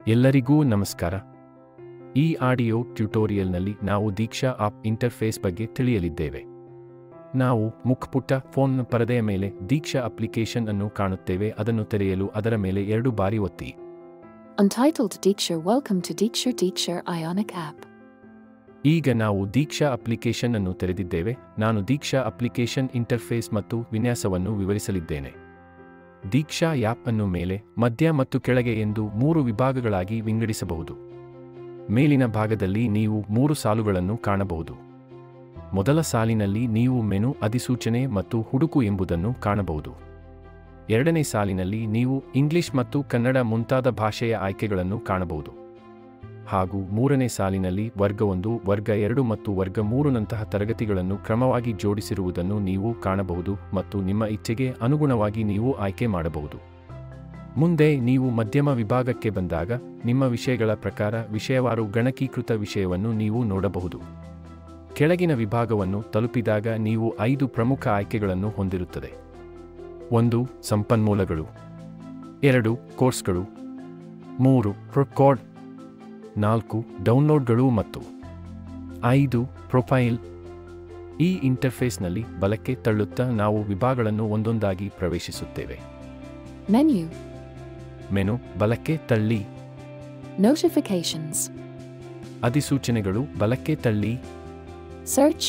ಎಲ್ಲರಿಗೂ ನಮಸ್ಕಾರ ಈ ಆಡಿಯೋ ಟ್ಯುಟೋರಿಯಲ್ನಲ್ಲಿ ನಾವು ದೀಕ್ಷಾ ಆಪ್ ಇಂಟರ್ಫೇಸ್ ಬಗ್ಗೆ ತಿಳಿಯಲಿದ್ದೇವೆ ನಾವು ಮುಖಪುಟ ಫೋನ್ ಪರದೆಯ ಮೇಲೆ ದೀಕ್ಷಾ ಅಪ್ಲಿಕೇಶನ್ ಅನ್ನು ಕಾಣುತ್ತೇವೆ ಅದನ್ನು ತೆರೆಯಲು ಅದರ ಮೇಲೆ ಎರಡು ಬಾರಿ ಒತ್ತಿ Untitled Deeksha Welcome to Deeksha Deeksha Ionic app. ಈಗ ನಾವು ದೀಕ್ಷಾ ಅಪ್ಲಿಕೇಶನ್ ಅನ್ನು ತೆರೆದಿದ್ದೇವೆ ನಾನು ದೀಕ್ಷಾ ಅಪ್ಲಿಕೇಶನ್ ಇಂಟರ್ಫೇಸ್ ಮತ್ತು ವಿನ್ಯಾಸವನ್ನು ವಿವರಿಸಲಿದ್ದೇನೆ ದೀಕ್ಷಾ ಆ್ಯಪ್ ಅನ್ನು ಮೇಲೆ ಮಧ್ಯ ಮತ್ತು ಕೆಳಗೆ ಎಂದು ಮೂರು ವಿಭಾಗಗಳಾಗಿ ವಿಂಗಡಿಸಬಹುದು ಮೇಲಿನ ಭಾಗದಲ್ಲಿ ನೀವು ಮೂರು ಸಾಲುಗಳನ್ನು ಕಾಣಬಹುದು ಮೊದಲ ಸಾಲಿನಲ್ಲಿ ನೀವು ಮೆನು ಅಧಿಸೂಚನೆ ಮತ್ತು ಹುಡುಕು ಎಂಬುದನ್ನು ಕಾಣಬಹುದು ಎರಡನೇ ಸಾಲಿನಲ್ಲಿ ನೀವು ಇಂಗ್ಲಿಷ್ ಮತ್ತು ಕನ್ನಡ ಮುಂತಾದ ಭಾಷೆಯ ಆಯ್ಕೆಗಳನ್ನು ಕಾಣಬಹುದು ಹಾಗೂ ಮೂರನೇ ಸಾಲಿನಲ್ಲಿ ವರ್ಗ ಒಂದು ವರ್ಗ ಎರಡು ಮತ್ತು ವರ್ಗ ಮೂರುನಂತಹ ತರಗತಿಗಳನ್ನು ಕ್ರಮವಾಗಿ ಜೋಡಿಸಿರುವುದನ್ನು ನೀವು ಕಾಣಬಹುದು ಮತ್ತು ನಿಮ್ಮ ಇಚ್ಛೆಗೆ ಅನುಗುಣವಾಗಿ ನೀವು ಆಯ್ಕೆ ಮಾಡಬಹುದು ಮುಂದೆ ನೀವು ಮಧ್ಯಮ ವಿಭಾಗಕ್ಕೆ ಬಂದಾಗ ನಿಮ್ಮ ವಿಷಯಗಳ ಪ್ರಕಾರ ವಿಷಯವಾರು ಗಣಕೀಕೃತ ವಿಷಯವನ್ನು ನೀವು ನೋಡಬಹುದು ಕೆಳಗಿನ ವಿಭಾಗವನ್ನು ತಲುಪಿದಾಗ ನೀವು ಐದು ಪ್ರಮುಖ ಆಯ್ಕೆಗಳನ್ನು ಹೊಂದಿರುತ್ತದೆ ಒಂದು ಸಂಪನ್ಮೂಲಗಳು ಎರಡು ಕೋರ್ಸ್ಗಳು ಮೂರು ಪ್ರೊಕಾರ್ಡ್ ನಾಲ್ಕು ಡೌನ್ಲೋಡ್ಗಳು ಮತ್ತು ಐದು ಪ್ರೊಫೈಲ್ ಈ ಇಂಟರ್ಫೇಸ್ನಲ್ಲಿ ಬಲಕ್ಕೆ ತಳ್ಳುತ್ತಾ ನಾವು ವಿಭಾಗಗಳನ್ನು ಒಂದೊಂದಾಗಿ ಪ್ರವೇಶಿಸುತ್ತೇವೆ Menu. ಮೆನು ಬಲಕ್ಕೆ ತಳ್ಳಿ Notifications. ಅಧಿಸೂಚನೆಗಳು ಬಲಕ್ಕೆ ತಳ್ಳಿ Search.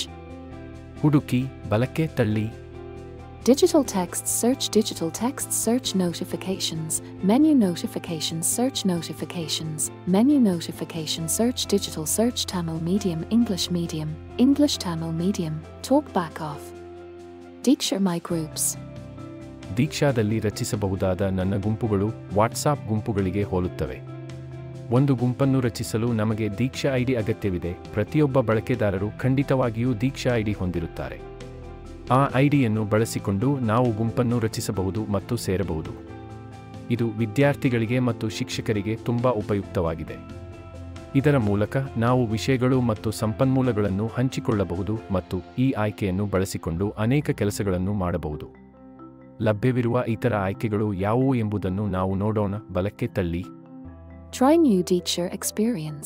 ಹುಡುಕಿ ಬಲಕ್ಕೆ ತಳ್ಳಿ Digital text search digital text search notifications. Menu notifications search notifications. Menu notification search digital search Tamil medium English medium English Tamil medium talk back off. Deeksha my groups. ದೀಕ್ಷಾದಲ್ಲಿ ರಚಿಸಬಹುದಾದ ನನ್ನ ಗುಂಪುಗಳು WhatsApp ಗುಂಪುಗಳಿಗೆ ಹೋಲುತ್ತವೆ ಒಂದು ಗುಂಪನ್ನು ರಚಿಸಲು ನಮಗೆ ದೀಕ್ಷಾ ಐಡಿ ಅಗತ್ಯವಿದೆ ಪ್ರತಿಯೊಬ್ಬ ಬಳಕೆದಾರರು ಖಂಡಿತವಾಗಿಯೂ ದೀಕ್ಷಾ ಐಡಿ ಹೊಂದಿರುತ್ತಾರೆ ಆ ಐಡಿಯನ್ನು ಬಳಸಿಕೊಂಡು ನಾವು ಗುಂಪನ್ನು ರಚಿಸಬಹುದು ಮತ್ತು ಸೇರಬಹುದು ಇದು ವಿದ್ಯಾರ್ಥಿಗಳಿಗೆ ಮತ್ತು ಶಿಕ್ಷಕರಿಗೆ ತುಂಬಾ ಉಪಯುಕ್ತವಾಗಿದೆ ಇದರ ಮೂಲಕ ನಾವು ವಿಷಯಗಳು ಮತ್ತು ಸಂಪನ್ಮೂಲಗಳನ್ನು ಹಂಚಿಕೊಳ್ಳಬಹುದು ಮತ್ತು ಈ ಆಯ್ಕೆಯನ್ನು ಬಳಸಿಕೊಂಡು ಅನೇಕ ಕೆಲಸಗಳನ್ನು ಮಾಡಬಹುದು ಲಭ್ಯವಿರುವ ಇತರ ಆಯ್ಕೆಗಳು ಯಾವುವು ಎಂಬುದನ್ನು ನಾವು ನೋಡೋಣ ಬಲಕ್ಕೆ ತಳ್ಳಿ Try new Deeksha experience.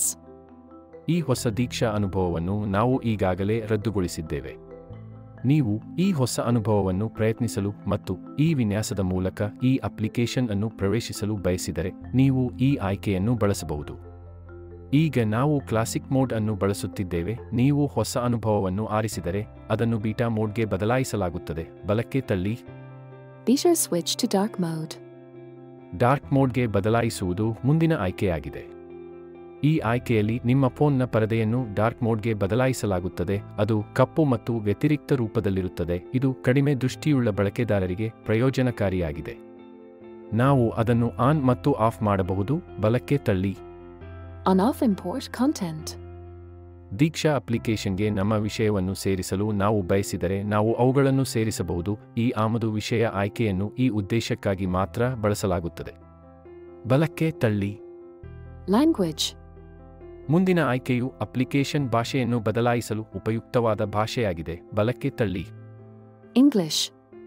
ಈ ಹೊಸ ದೀಕ್ಷಾ ಅನುಭವವನ್ನು ನಾವು ಈಗಾಗಲೇ ರದ್ದುಗೊಳಿಸಿದ್ದೇವೆ ನೀವು ಈ ಹೊಸ ಅನುಭವವನ್ನು ಪ್ರಯತ್ನಿಸಲು ಮತ್ತು ಈ ವಿನ್ಯಾಸದ ಮೂಲಕ ಈ ಅಪ್ಲಿಕೇಶನ್ ಅನ್ನು ಪ್ರವೇಶಿಸಲು ಬಯಸಿದರೆ ನೀವು ಈ ಆಯ್ಕೆಯನ್ನು ಬಳಸಬಹುದು ಈಗ ನಾವು ಕ್ಲಾಸಿಕ್ ಮೋಡ್ ಅನ್ನು ಬಳಸುತ್ತಿದ್ದೇವೆ ನೀವು ಹೊಸ ಅನುಭವವನ್ನು ಆರಿಸಿದರೆ ಅದನ್ನು ಬೀಟಾ ಮೋಡ್ಗೆ ಬದಲಾಯಿಸಲಾಗುತ್ತದೆ ಬಲಕ್ಕೆ ತಳ್ಳಿ Beta switch to dark mode. Dark ಮೋಡ್ಗೆ ಬದಲಾಯಿಸುವುದು ಮುಂದಿನ ಆಯ್ಕೆಯಾಗಿದೆ ಈ ಆಯ್ಕೆಯಲ್ಲಿ ನಿಮ್ಮ ಫೋನ್ನ ಪರದೆಯನ್ನು ಡಾರ್ಕ್ ಮೋಡ್ಗೆ ಬದಲಾಯಿಸಲಾಗುತ್ತದೆ ಅದು ಕಪ್ಪು ಮತ್ತು ವ್ಯತಿರಿಕ್ತ ರೂಪದಲ್ಲಿರುತ್ತದೆ ಇದು ಕಡಿಮೆ ದೃಷ್ಟಿಯುಳ್ಳ ಬಳಕೆದಾರರಿಗೆ ಪ್ರಯೋಜನಕಾರಿಯಾಗಿದೆ ನಾವು ಅದನ್ನು ಆನ್ ಮತ್ತು ಆಫ್ ಮಾಡಬಹುದು ಬಲಕ್ಕೆ ತಳ್ಳಿ On off import content. ದೀಕ್ಷಾ ಅಪ್ಲಿಕೇಶನ್ಗೆ ನಮ್ಮ ವಿಷಯವನ್ನು ಸೇರಿಸಲು ನಾವು ಬಯಸಿದರೆ ನಾವು ಅವುಗಳನ್ನು ಸೇರಿಸಬಹುದು ಈ ಆಮದು ವಿಷಯ ಆಯ್ಕೆಯನ್ನು ಈ ಉದ್ದೇಶಕ್ಕಾಗಿ ಮಾತ್ರ ಬಳಸಲಾಗುತ್ತದೆ ಬಲಕ್ಕೆ ತಳ್ಳಿ Language. ಮುಂದಿನ ಆಯ್ಕೆಯು ಅಪ್ಲಿಕೇಶನ್ ಭಾಷೆಯನ್ನು ಬದಲಾಯಿಸಲು ಉಪಯುಕ್ತವಾದ ಭಾಷೆಯಾಗಿದೆ ಬಲಕ್ಕೆ ತಳ್ಳಿ English.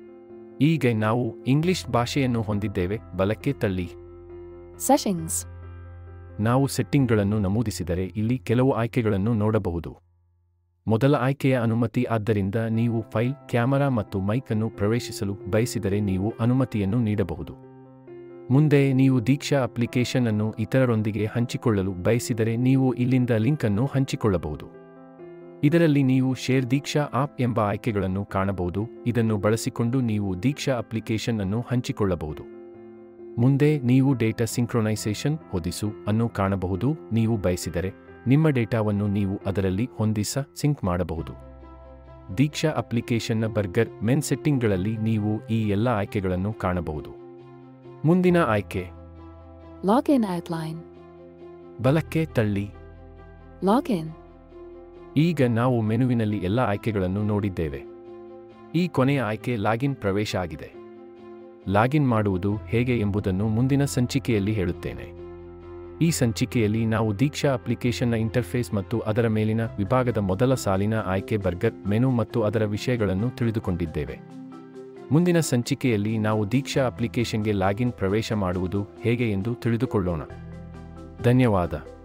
ಈಗ ನಾವು ಇಂಗ್ಲಿಷ್ ಭಾಷೆಯನ್ನು ಹೊಂದಿದ್ದೇವೆ ಬಲಕ್ಕೆ ತಳ್ಳಿ Settings. ನಾವು ಸೆಟ್ಟಿಂಗ್ಗಳನ್ನು ನಮೂದಿಸಿದರೆ ಇಲ್ಲಿ ಕೆಲವು ಆಯ್ಕೆಗಳನ್ನು ನೋಡಬಹುದು ಮೊದಲ ಆಯ್ಕೆಯ ಅನುಮತಿ ಆದ್ದರಿಂದ ನೀವು ಫೈಲ್ ಕ್ಯಾಮರಾ ಮತ್ತು ಮೈಕ್ ಅನ್ನು ಪ್ರವೇಶಿಸಲು ಬಯಸಿದರೆ ನೀವು ಅನುಮತಿಯನ್ನು ನೀಡಬಹುದು ಮುಂದೆ ನೀವು ದೀಕ್ಷಾ ಅಪ್ಲಿಕೇಶನ್ ಅನ್ನು ಇತರರೊಂದಿಗೆ ಹಂಚಿಕೊಳ್ಳಲು ಬಯಸಿದರೆ ನೀವು ಇಲ್ಲಿಂದ ಲಿಂಕ್ ಅನ್ನು ಹಂಚಿಕೊಳ್ಳಬಹುದು ಇದರಲ್ಲಿ ನೀವು ಶೇರ್ ದೀಕ್ಷಾ ಆಪ್ ಎಂಬ ಆಯ್ಕೆಗಳನ್ನು ಕಾಣಬಹುದು ಇದನ್ನು ಬಳಸಿಕೊಂಡು ನೀವು ದೀಕ್ಷಾ ಅಪ್ಲಿಕೇಶನ್ ಅನ್ನು ಹಂಚಿಕೊಳ್ಳಬಹುದು ಮುಂದೆ ನೀವು ಡೇಟಾ ಸಿಂಕ್ರೊನೈಸೇಷನ್ ಹೊದಿಸು ಅನ್ನು ಕಾಣಬಹುದು ನೀವು ಬಯಸಿದರೆ ನಿಮ್ಮ ಡೇಟಾವನ್ನು ನೀವು ಅದರಲ್ಲಿ ಹೊಂದಿಸ ಸಿಂಕ್ ಮಾಡಬಹುದು ದೀಕ್ಷಾ ಅಪ್ಲಿಕೇಶನ್ನ ಬರ್ಗರ್ ಮೆನ್ ಸೆಟ್ಟಿಂಗ್ಗಳಲ್ಲಿ ನೀವು ಈ ಎಲ್ಲ ಆಯ್ಕೆಗಳನ್ನು ಕಾಣಬಹುದು ಮುಂದಿನ ಆಯ್ಕೆ Login outline. ಬಲಕ್ಕೆ ತಳ್ಳಿ Login. ಈಗ ನಾವು ಮೆನುವಿನಲ್ಲಿ ಎಲ್ಲ ಆಯ್ಕೆಗಳನ್ನು ನೋಡಿದ್ದೇವೆ ಈ ಕೊನೆಯ ಆಯ್ಕೆ ಲಾಗಿನ್ ಪ್ರವೇಶ ಆಗಿದೆ ಲಾಗಿನ್ ಮಾಡುವುದು ಹೇಗೆ ಎಂಬುದನ್ನು ಮುಂದಿನ ಸಂಚಿಕೆಯಲ್ಲಿ ಹೇಳುತ್ತೇನೆ ಈ ಸಂಚಿಕೆಯಲ್ಲಿ ನಾವು ದೀಕ್ಷಾ ಅಪ್ಲಿಕೇಶನ್ನ ಇಂಟರ್ಫೇಸ್ ಮತ್ತು ಅದರ ಮೇಲಿನ ವಿಭಾಗದ ಮೊದಲ ಸಾಲಿನ ಆಯ್ಕೆ ಬರ್ಗರ್ ಮೆನು ಮತ್ತು ಅದರ ವಿಷಯಗಳನ್ನು ತಿಳಿದುಕೊಂಡಿದ್ದೇವೆ ಮುಂದಿನ ಸಂಚಿಕೆಯಲ್ಲಿ ನಾವು ದೀಕ್ಷಾ ಅಪ್ಲಿಕೇಶನ್ಗೆ ಲಾಗಿನ್ ಪ್ರವೇಶ ಮಾಡುವುದು ಹೇಗೆ ಎಂದು ತಿಳಿದುಕೊಳ್ಳೋಣ ಧನ್ಯವಾದ